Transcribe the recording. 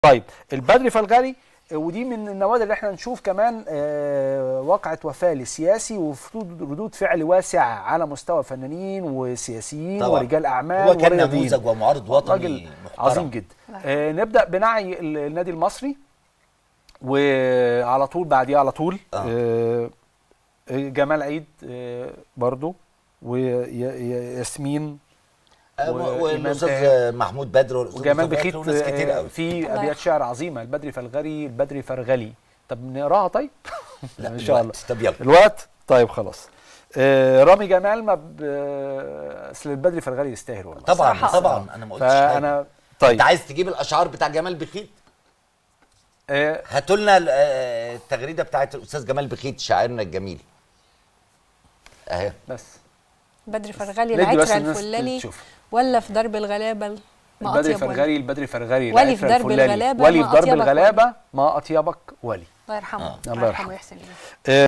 طيب البدري فالغالي ودي من النوادر اللي احنا نشوف كمان آه، وقعة وفاة لسياسي وردود فعل واسع على مستوى فنانين وسياسيين طبعاً. ورجال اعمال هو كان ورياضيين. نموذج ومعارض وطني راجل محترم. عظيم جدا آه نبدا بنعي ال- النادي المصري وعلى طول بعديه على طول آه. آه جمال عيد آه برضو وياسمين آه، وإمام والاستاذ تاهر. محمود بدر والاستاذ وجمال مصطفى بخيت وناس كتير آه، قوي في الله ابيات يرحمه. شعر عظيمه البدري فالغري البدري فرغلي طب نقراها طيب لا ان شاء الله الوقت. طب يلا الوقت طيب خلاص آه رامي جمال ما ب... آه، اصل البدري فرغلي يستاهل والله طبعا بصراحة. طبعا انا ما قلتش حاجه فانا طيب انت عايز تجيب الاشعار بتاع جمال بخيت آه هاتوا لنا ال- آه، التغريده بتاعت الاستاذ جمال بخيت شاعرنا الجميل اهي بس بدري فرغلي ندي بس العترة الناس الفلاني تشوف ولا في درب الغلابة ما البدري أطيب ولي فرغلي البدري فرغلي ولي في العترة درب الفلاني. الغلابة ولي ما في درب أطيبك الغلابه ما اطيبك ولي الله يرحمه آه. الله الله يرحمه. يرحمه ويحسن إليه